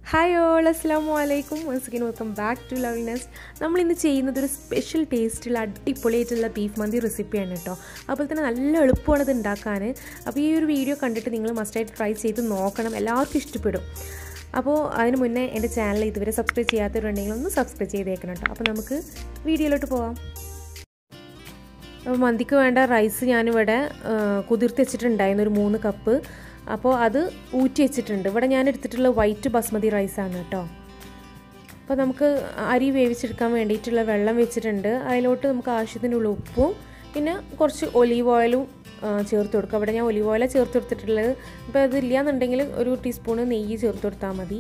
hi all അസ്സാം വലൈക്കും once again welcome back to loveness നമ്മൾ ഇന്ന് ചെയ്യുന്നത് ഒരു സ്പെഷ്യൽ ടേസ്റ്റുള്ള അടിപൊളിയായിട്ടുള്ള ബീഫ് മന്തി റെസിപ്പിയാണ് കേട്ടോ അപ്പോൾ തന്നെ നല്ല എളുപ്പമാണ് ഇത് ഉണ്ടാക്കാൻ അപ്പോൾ ഈ ഒരു വീഡിയോ കണ്ടിട്ട് നിങ്ങൾ മസ്റ്റായിട്ട് ട്രൈ ചെയ്ത് നോക്കണം എല്ലാവർക്കും ഇഷ്ടപ്പെടും അപ്പോൾ അതിന് മുന്നേ എൻ്റെ ചാനൽ ഇതുവരെ സബ്സ്ക്രൈബ് ചെയ്യാത്തവരുണ്ടെങ്കിൽ ഒന്ന് സബ്സ്ക്രൈബ് ചെയ്തേക്കണം കേട്ടോ അപ്പോൾ നമുക്ക് വീഡിയോയിലോട്ട് പോവാം അപ്പോൾ മന്തിക്ക് വേണ്ട റൈസ് ഞാനിവിടെ കുതിർത്ത് വെച്ചിട്ടുണ്ടായിരുന്നു ഒരു മൂന്ന് കപ്പ് അപ്പോൾ അത് ഊറ്റി വെച്ചിട്ടുണ്ട് ഇവിടെ ഞാൻ എടുത്തിട്ടുള്ള വൈറ്റ് ബസ്മതി റൈസാണ് കേട്ടോ അപ്പോൾ നമുക്ക് അരി വേവിച്ചെടുക്കാൻ വേണ്ടിയിട്ടുള്ള വെള്ളം വെച്ചിട്ടുണ്ട് അതിലോട്ട് നമുക്ക് ആവശ്യത്തിനുള്ള ഉപ്പും പിന്നെ കുറച്ച് ഒലീവ് ഓയിലും ചേർത്ത് കൊടുക്കുക അവിടെ ഞാൻ ഒലീവ് ഓയിലാണ് ചേർത്ത് കൊടുത്തിട്ടുള്ളത് അപ്പോൾ അതില്ല എന്നുണ്ടെങ്കിൽ ഒരു ടീസ്പൂണ് നെയ്യ് ചേർത്ത് കൊടുത്താൽ മതി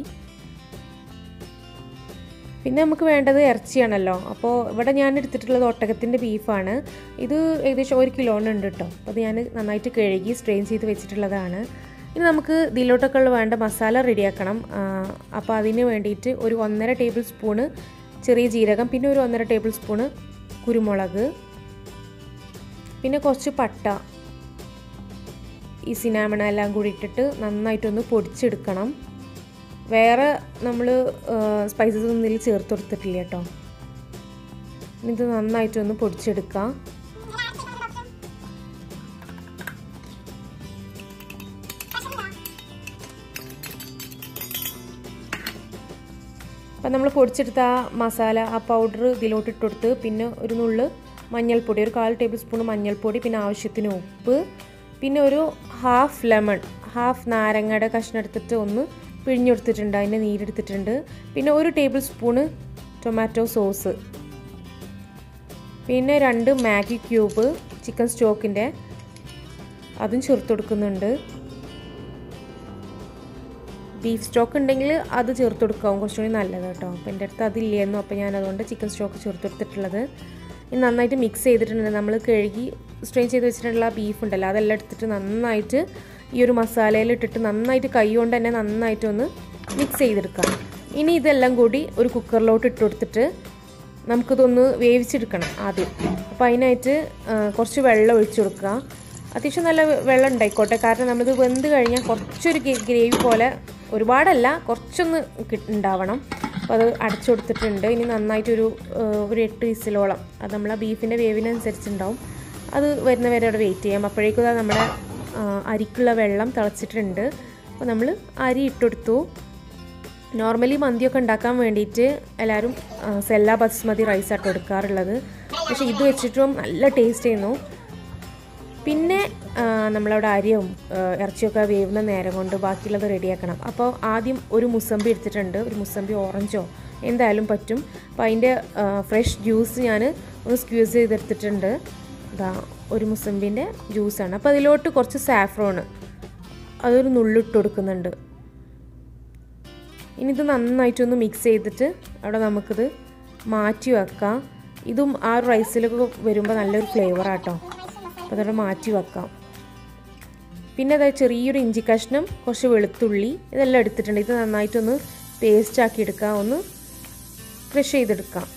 പിന്നെ നമുക്ക് വേണ്ടത് ഇറച്ചിയാണല്ലോ അപ്പോൾ ഇവിടെ ഞാൻ എടുത്തിട്ടുള്ളത് ഒട്ടകത്തിൻ്റെ ബീഫാണ് ഇത് ഏകദേശം ഒരു കിലോനുണ്ട് കേട്ടോ അപ്പോൾ അത് ഞാൻ നന്നായിട്ട് കഴുകി സ്ട്രെയിൻ ചെയ്ത് വെച്ചിട്ടുള്ളതാണ് ഇനി നമുക്ക് ഇതിലോട്ടൊക്കെ ഉള്ള വേണ്ട മസാല റെഡിയാക്കണം അപ്പോൾ അതിന് വേണ്ടിയിട്ട് ഒരു ഒന്നര ടേബിൾ സ്പൂണ് ചെറിയ ജീരകം പിന്നെ ഒരു ഒന്നര ടേബിൾ സ്പൂണ് കുരുമുളക് പിന്നെ കുറച്ച് പട്ട ഈ സിനാമണ എല്ലാം കൂടി ഇട്ടിട്ട് നന്നായിട്ടൊന്ന് പൊടിച്ചെടുക്കണം വേറെ നമ്മൾ സ്പൈസസ് ഒന്നും ഇതിൽ ചേർത്ത് കൊടുത്തിട്ടില്ല കേട്ടോ ഇത് നന്നായിട്ടൊന്ന് പൊടിച്ചെടുക്കാം അപ്പം നമ്മൾ പൊടിച്ചെടുത്ത ആ മസാല ആ പൗഡർ ഇതിലോട്ട് ഇട്ട് കൊടുത്ത് പിന്നെ ഒരു നുള്ള് മഞ്ഞൾപ്പൊടി ഒരു കാൽ ടേബിൾ സ്പൂൺ മഞ്ഞൾപ്പൊടി പിന്നെ ആവശ്യത്തിന് ഉപ്പ് പിന്നെ ഒരു ഹാഫ് ലെമൺ ഹാഫ് നാരങ്ങയുടെ കഷ്ണം എടുത്തിട്ട് ഒന്ന് പിഴിഞ്ഞെടുത്തിട്ടുണ്ട് അതിൻ്റെ നീരെടുത്തിട്ടുണ്ട് പിന്നെ ഒരു ടേബിൾ സ്പൂണ് ടൊമാറ്റോ സോസ് പിന്നെ രണ്ട് മാഗി ക്യൂബ് ചിക്കൻ സ്റ്റോക്കിൻ്റെ അതും ചേർത്ത് കൊടുക്കുന്നുണ്ട് ബീഫ് സ്റ്റോക്ക് ഉണ്ടെങ്കിൽ അത് ചേർത്ത് കൊടുക്കാവും കുറച്ചുകൂടി നല്ലത് കേട്ടോ അപ്പോൾ എൻ്റെ അടുത്ത് അതില്ലായിരുന്നു അപ്പോൾ ഞാൻ അതുകൊണ്ട് ചിക്കൻ സ്റ്റോക്ക് ചേർത്ത് കൊടുത്തിട്ടുള്ളത് ഇനി നന്നായിട്ട് മിക്സ് ചെയ്തിട്ടുണ്ട് നമ്മൾ കഴുകി സ്ട്രെയിൻ ചെയ്ത് വെച്ചിട്ടുള്ള ബീഫ് ഉണ്ടല്ലോ അതെല്ലാം എടുത്തിട്ട് നന്നായിട്ട് ഈ ഒരു മസാലയിൽ ഇട്ടിട്ട് നന്നായിട്ട് കൈ കൊണ്ട് തന്നെ നന്നായിട്ടൊന്ന് മിക്സ് ചെയ്തെടുക്കാം ഇനി ഇതെല്ലാം കൂടി ഒരു കുക്കറിലോട്ട് ഇട്ട് കൊടുത്തിട്ട് നമുക്കിതൊന്ന് വേവിച്ചെടുക്കണം ആദ്യം അപ്പോൾ അതിനായിട്ട് കുറച്ച് വെള്ളം ഒഴിച്ചു കൊടുക്കുക അത്യാവശ്യം നല്ല വെള്ളം ഉണ്ടായിക്കോട്ടെ കാരണം നമ്മളിത് വെന്ത് കഴിഞ്ഞാൽ കുറച്ചൊരു ഗ്രേവി പോലെ ഒരുപാടല്ല കുറച്ചൊന്ന് ഉണ്ടാവണം അപ്പോൾ അത് അടച്ചു കൊടുത്തിട്ടുണ്ട് ഇനി നന്നായിട്ടൊരു ഒരു എട്ട് വിസിലോളം അത് നമ്മൾ ആ ബീഫിൻ്റെ വേവിനനുസരിച്ചുണ്ടാവും അത് വരുന്ന വരെ അവിടെ വെയിറ്റ് ചെയ്യാം അപ്പോഴേക്കും നമ്മുടെ അരിക്കുള്ള വെള്ളം തിളച്ചിട്ടുണ്ട് അപ്പോൾ നമ്മൾ അരി ഇട്ടെടുത്തു നോർമലി മന്തിയൊക്കെ ഉണ്ടാക്കാൻ വേണ്ടിയിട്ട് എല്ലാവരും സെല്ല ബസ്മതി റൈസ് ആട്ടോ എടുക്കാറുള്ളത് പക്ഷേ ഇത് വെച്ചിട്ടും നല്ല ടേസ്റ്റ് ചെയ്യുന്നു പിന്നെ നമ്മളവിടെ അരിയും ഇറച്ചിയൊക്കെ വേവുന്ന നേരം കൊണ്ട് ബാക്കിയുള്ളത് റെഡിയാക്കണം അപ്പോൾ ആദ്യം ഒരു മുസമ്പി എടുത്തിട്ടുണ്ട് ഒരു മുസമ്പി ഓറഞ്ചോ എന്തായാലും പറ്റും അപ്പോൾ അതിൻ്റെ ഫ്രഷ് ജ്യൂസ് ഞാൻ ഒന്ന് സ്ക്യൂസ് ചെയ്തെടുത്തിട്ടുണ്ട് ഇതാ ഒരു മുസമ്പിൻ്റെ ജ്യൂസാണ് അപ്പോൾ അതിലോട്ട് കുറച്ച് സാഫ്രോണ് അതൊരു നുള്ളിട്ട് കൊടുക്കുന്നുണ്ട് ഇനി ഇത് നന്നായിട്ടൊന്ന് മിക്സ് ചെയ്തിട്ട് അവിടെ നമുക്കിത് മാറ്റി വെക്കാം ഇതും ആ റൈസിലൊക്കെ വരുമ്പോൾ നല്ലൊരു ഫ്ലേവറാട്ടോ അപ്പോൾ അതവിടെ മാറ്റി വെക്കാം പിന്നെ അതായത് ചെറിയൊരു ഇഞ്ചി കഷ്ണം കുറച്ച് വെളുത്തുള്ളി ഇതെല്ലാം എടുത്തിട്ടുണ്ട് ഇത് നന്നായിട്ടൊന്ന് പേസ്റ്റ് ആക്കി എടുക്കാം ഒന്ന് ക്രഷ് ചെയ്തെടുക്കാം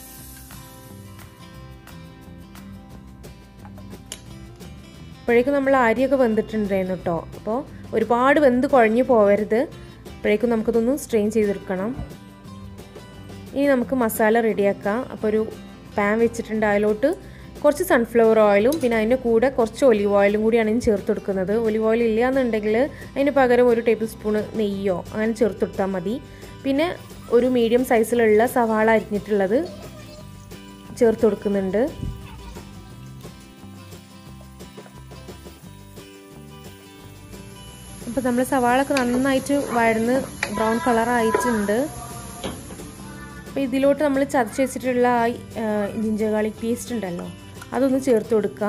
അപ്പോഴേക്കും നമ്മൾ അരിയൊക്കെ വെന്തിട്ടുണ്ടായിരുന്നു കേട്ടോ അപ്പോൾ ഒരുപാട് വെന്ത് കുഴഞ്ഞു പോവരുത് അപ്പോഴേക്കും നമുക്കിതൊന്ന് സ്ട്രെയിൻ ചെയ്തെടുക്കണം ഇനി നമുക്ക് മസാല റെഡിയാക്കാം അപ്പോൾ ഒരു പാൻ വെച്ചിട്ടുണ്ട് അതിലോട്ട് കുറച്ച് സൺഫ്ലവർ ഓയിലും പിന്നെ അതിൻ്റെ കൂടെ കുറച്ച് ഒലിവ് ഓയിലും കൂടിയാണ് ഞാൻ ചേർത്ത് കൊടുക്കുന്നത് ഒലിവ് ഓയിൽ ഇല്ല എന്നുണ്ടെങ്കിൽ അതിന് പകരം ഒരു ടേബിൾ സ്പൂണ് നെയ്യോ അങ്ങനെ ചേർത്ത് കൊടുത്താൽ മതി പിന്നെ ഒരു മീഡിയം സൈസിലുള്ള സവാള അരിഞ്ഞിട്ടുള്ളത് ചേർത്ത് കൊടുക്കുന്നുണ്ട് അപ്പോൾ നമ്മൾ സവാളൊക്കെ നന്നായിട്ട് വഴന്ന് ബ്രൗൺ കളറായിട്ടുണ്ട് അപ്പോൾ ഇതിലോട്ട് നമ്മൾ ചതച്ച് വെച്ചിട്ടുള്ള ആ ജിഞ്ചർ ഗാർലിക് പേസ്റ്റ് ഉണ്ടല്ലോ അതൊന്ന് ചേർത്ത് കൊടുക്കുക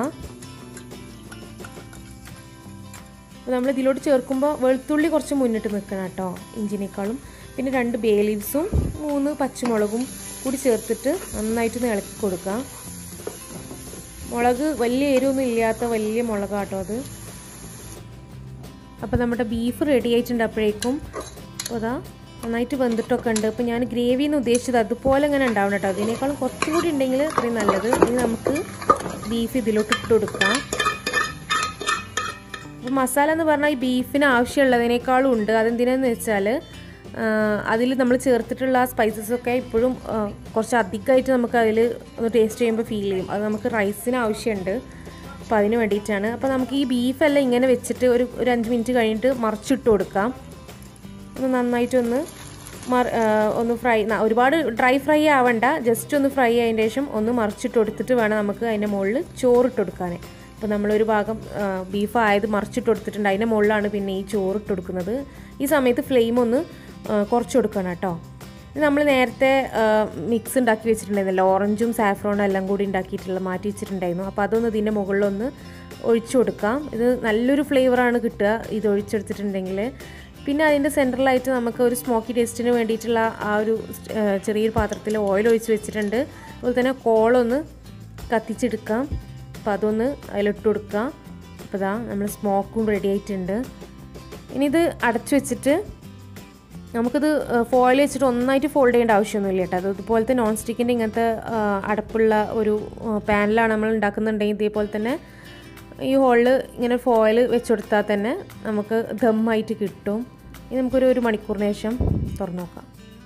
അപ്പോൾ നമ്മൾ ഇതിലോട്ട് ചേർക്കുമ്പോൾ വെളുത്തുള്ളി കുറച്ച് മുന്നിട്ട് നിൽക്കണം കേട്ടോ ഇഞ്ചിനേക്കാളും പിന്നെ രണ്ട് ബേ ലീവ്സും മൂന്ന് പച്ചമുളകും കൂടി ചേർത്തിട്ട് നന്നായിട്ട് ഇളക്കി കൊടുക്കുക മുളക് വലിയ എരിവൊന്നും ഇല്ലാത്ത വലിയ മുളകാട്ടോ അത് അപ്പോൾ നമ്മുടെ ബീഫ് റെഡി ആയിട്ടുണ്ട് അപ്പോഴേക്കും അതാ നന്നായിട്ട് വെന്തിട്ടൊക്കെ ഉണ്ട് അപ്പോൾ ഞാൻ ഗ്രേവി എന്ന് ഉദ്ദേശിച്ചത് അതുപോലെ അങ്ങനെ ഉണ്ടാവണം കേട്ടോ അതിനേക്കാളും കുറച്ചും കൂടി ഉണ്ടെങ്കിൽ അത്രയും നല്ലത് ഇനി നമുക്ക് ബീഫ് ഇതിലോട്ട് ഇട്ട് കൊടുക്കാം അപ്പോൾ മസാല എന്ന് പറഞ്ഞാൽ ഈ ബീഫിന് ആവശ്യമുള്ളതിനേക്കാളും ഉണ്ട് അതെന്തിനാന്ന് വെച്ചാൽ അതിൽ നമ്മൾ ചേർത്തിട്ടുള്ള ആ സ്പൈസസൊക്കെ ഇപ്പോഴും ആ, കുറച്ച് അധികമായിട്ട് നമുക്ക് അതിൽ ഒന്ന് ടേസ്റ്റ് ചെയ്യുമ്പോൾ ഫീൽ ചെയ്യും അത് നമുക്ക് റൈസിന് ആവശ്യമുണ്ട് അപ്പോൾ അതിന് വേണ്ടിയിട്ടാണ് അപ്പോൾ നമുക്ക് ഈ ബീഫെല്ലാം ഇങ്ങനെ വെച്ചിട്ട് ഒരു ഒരു അഞ്ച് മിനിറ്റ് കഴിഞ്ഞിട്ട് മറിച്ചിട്ട് കൊടുക്കാം ഒന്ന് നന്നായിട്ടൊന്ന് മർ ആ, ഒന്ന് ഫ്രൈ ന- ഒരുപാട് ഡ്രൈ ഫ്രൈ ആവണ്ട ജസ്റ്റ് ഒന്ന് ഫ്രൈ ആയതിന് ശേഷം ഒന്ന് മറിച്ചിട്ട് കൊടുത്തിട്ട് വേണം നമുക്ക് അതിൻ്റെ മുകളിൽ ചോറിട്ട് കൊടുക്കാൻ അപ്പോൾ നമ്മളൊരു ഭാഗം ബീഫ് ആയത് മറിച്ചിട്ട് കൊടുത്തിട്ടുണ്ട് അതിൻ്റെ മുകളിലാണ് പിന്നെ ഈ ചോറിട്ട് കൊടുക്കുന്നത് ഈ സമയത്ത് ഫ്ലെയിം ഒന്ന് ആ, കുറച്ച് കൊടുക്കണം കേട്ടോ ഇത് നമ്മൾ നേരത്തെ മിക്സ് ഉണ്ടാക്കി വെച്ചിട്ടുണ്ടായിരുന്നല്ലോ ഓറഞ്ചും സാഫ്രോണും എല്ലാം കൂടി ഉണ്ടാക്കിയിട്ടുള്ള മാറ്റി വെച്ചിട്ടുണ്ടായിരുന്നു അപ്പോൾ അതൊന്ന് ഇതിൻ്റെ മുകളിലൊന്ന് ഒഴിച്ചു കൊടുക്കാം ഇത് നല്ലൊരു ഫ്ലേവറാണ് കിട്ടുക ഇത് ഒഴിച്ചെടുത്തിട്ടുണ്ടെങ്കിൽ പിന്നെ അതിൻ്റെ സെൻറ്ററിലായിട്ട് നമുക്ക് ഒരു സ്മോക്കി ടേസ്റ്റിന് വേണ്ടിയിട്ടുള്ള ആ ഒരു ആ, ചെറിയൊരു പാത്രത്തിൽ ഓയിൽ ഒഴിച്ച് വെച്ചിട്ടുണ്ട് അതുപോലെ തന്നെ കോളൊന്ന് കത്തിച്ചെടുക്കാം അപ്പോൾ അതൊന്ന് അതിലിട്ട് കൊടുക്കാം അപ്പോൾ ഇതാ നമ്മൾ സ്മോക്കും റെഡി ആയിട്ടുണ്ട് ഇനി ഇത് അടച്ചു വെച്ചിട്ട് നമുക്കിത് ഫോയിൽ വെച്ചിട്ട് ഒന്നായിട്ട് ഫോൾഡ് ചെയ്യേണ്ട ആവശ്യമൊന്നുമില്ല കേട്ടോ അത് ഇതുപോലത്തെ നോൺ സ്റ്റിക്കിൻ്റെ ഇങ്ങനത്തെ ആ, അടപ്പുള്ള ഒരു പാനിലാണ് നമ്മൾ ഉണ്ടാക്കുന്നുണ്ടെങ്കിൽ ഇതേപോലെ തന്നെ ഈ ഹോളിൽ ഇങ്ങനെ ഫോയിൽ വെച്ച് കൊടുത്താൽ തന്നെ നമുക്ക് ദമ്മായിട്ട് കിട്ടും ഇനി നമുക്കൊരു ഒരു മണിക്കൂറിന് ശേഷം തുറന്നു നോക്കാം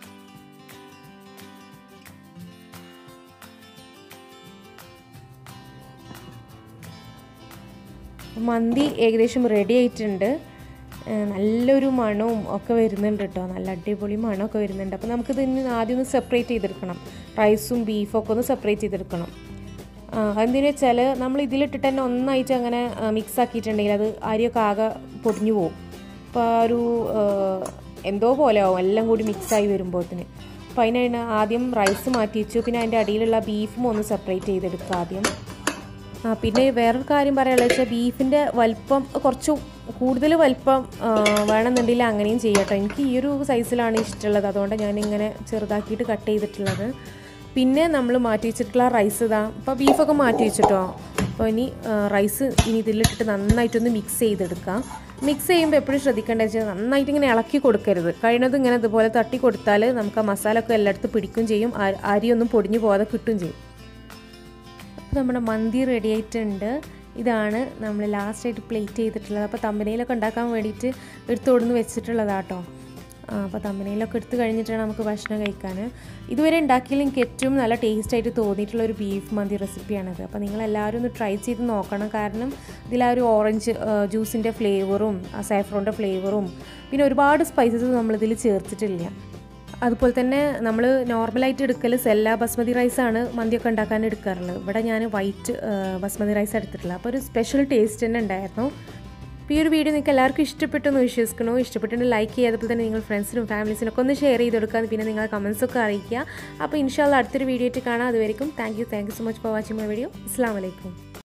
മന്തി ഏകദേശം റെഡി ആയിട്ടുണ്ട് ഏഹ് നല്ലൊരു മണവും ഒക്കെ വരുന്നുണ്ട് കേട്ടോ നല്ല അടിപൊളി മണമൊക്കെ വരുന്നുണ്ട് അപ്പോൾ നമുക്കിത് ഇനി ആദ്യം ഒന്ന് സെപ്പറേറ്റ് ചെയ്തെടുക്കണം റൈസും ബീഫും ഒക്കെ ഒന്ന് സെപ്പറേറ്റ് ചെയ്തെടുക്കണം ആ, അതെന്തിനു വെച്ചാൽ നമ്മൾ ഇതിലിട്ടിട്ട് തന്നെ ഒന്നായിട്ട് അങ്ങനെ മിക്സ് ആക്കിയിട്ടുണ്ടെങ്കിൽ അത് അരിയൊക്കെ ആകെ പൊടിഞ്ഞു പോകും അപ്പോൾ ആ ഒരു ആ, എന്തോ പോലെ ആവും എല്ലാം കൂടി മിക്സായി വരുമ്പോഴത്തിന് അപ്പോൾ അതിനാണ് ആദ്യം റൈസ് മാറ്റി വെച്ചു പിന്നെ അതിൻ്റെ അടിയിലുള്ള ബീഫും ഒന്ന് സെപ്പറേറ്റ് ചെയ്തെടുക്കുക ആദ്യം ആ പിന്നെ വേറൊരു കാര്യം പറയാനുള്ളത് വെച്ചാൽ ബീഫിൻ്റെ വലിപ്പം കുറച്ച് കൂടുതൽ വലിപ്പം ആ, വേണമെന്നുണ്ടെങ്കിൽ അങ്ങനെയും ചെയ്യട്ടോ എനിക്ക് ഈ ഒരു സൈസിലാണ് ഇഷ്ടമുള്ളത് അതുകൊണ്ട് ഞാൻ ഇങ്ങനെ ചെറുതാക്കിയിട്ട് കട്ട് ചെയ്തിട്ടുള്ളത് പിന്നെ നമ്മൾ മാറ്റി വെച്ചിട്ടുള്ള റൈസ് ഇതാ ഇപ്പോൾ ബീഫൊക്കെ മാറ്റി വെച്ചിട്ടോ അപ്പോൾ ഇനി ആ, റൈസ് ഇനി ഇതിലിട്ടിട്ട് നന്നായിട്ടൊന്ന് മിക്സ് ചെയ്തെടുക്കാം മിക്സ് ചെയ്യുമ്പോൾ എപ്പോഴും ശ്രദ്ധിക്കേണ്ടത് വെച്ചാൽ നന്നായിട്ട് ഇങ്ങനെ ഇളക്കി കൊടുക്കരുത് കഴിയുന്നതും ഇങ്ങനെ ഇതുപോലെ തട്ടി കൊടുത്താൽ നമുക്ക് ആ മസാല ഒക്കെ എല്ലായിടത്തും പിടിക്കും ചെയ്യും അ- അരിയൊന്നും പൊടിഞ്ഞു പോകാതെ കിട്ടും ചെയ്യും അപ്പോൾ നമ്മുടെ മന്തി റെഡി ആയിട്ടുണ്ട് ഇതാണ് നമ്മൾ ലാസ്റ്റായിട്ട് പ്ലേറ്റ് ചെയ്തിട്ടുള്ളത് അപ്പോൾ തമ്പനയിലൊക്കെ ഉണ്ടാക്കാൻ വേണ്ടിയിട്ട് എടുത്ത് കൊടുന്ന് വെച്ചിട്ടുള്ളതാട്ടോ അപ്പോൾ തമ്പനയിലൊക്കെ എടുത്ത് കഴിഞ്ഞിട്ടാണ് നമുക്ക് ഭക്ഷണം കഴിക്കാൻ ഇതുവരെ ഉണ്ടാക്കിയതിൽ എനിക്ക് ഏറ്റവും നല്ല ടേസ്റ്റ് ആയിട്ട് തോന്നിയിട്ടുള്ള ഒരു ബീഫ് മന്തി റെസിപ്പിയാണത് അപ്പോൾ നിങ്ങളെല്ലാവരും ഒന്ന് ട്രൈ ചെയ്ത് നോക്കണം കാരണം ഇതിൽ ആ ഒരു ഓറഞ്ച് ജ്യൂസിൻ്റെ ഫ്ലേവറും ആ സാഫ്രോണിൻ്റെ ഫ്ലേവറും പിന്നെ ഒരുപാട് സ്പൈസസ് നമ്മളിതിൽ ചേർത്തിട്ടില്ല അതുപോലെ തന്നെ നമ്മൾ നോർമലായിട്ട് എടുക്കൽ സെല്ല ബസ്മതി റൈസാണ് മന്തിയൊക്കെ ഉണ്ടാക്കാൻ എടുക്കാറുള്ളത് ഇവിടെ ഞാൻ വൈറ്റ് ബസ്മതി റൈസ് എടുത്തിട്ടുള്ളത് അപ്പോൾ ഒരു സ്പെഷ്യൽ ടേസ്റ്റ് തന്നെ ഉണ്ടായിരുന്നു അപ്പോൾ ഈ ഒരു വീഡിയോ നിങ്ങൾക്ക് എല്ലാവർക്കും ഇഷ്ടപ്പെട്ടു എന്ന് വിശ്വസിക്കണോ ഇഷ്ടപ്പെട്ടിട്ട് ലൈക്ക് ചെയ്യുക അതുപോലെ തന്നെ നിങ്ങൾ ഫ്രണ്ട്സിനും ഫാമിലീസിനൊക്കെ ഒന്ന് ഷെയർ ചെയ്ത് കൊടുക്കുക പിന്നെ നിങ്ങൾ കമൻസൊക്കെ അറിയിക്കുക അപ്പോൾ ഇൻഷാല്ല അടുത്തൊരു വീഡിയോ ആയിട്ട് കാണാം അതുവരെയും thank you thank you so much for watching my video അസ്സാം വലൈക്കും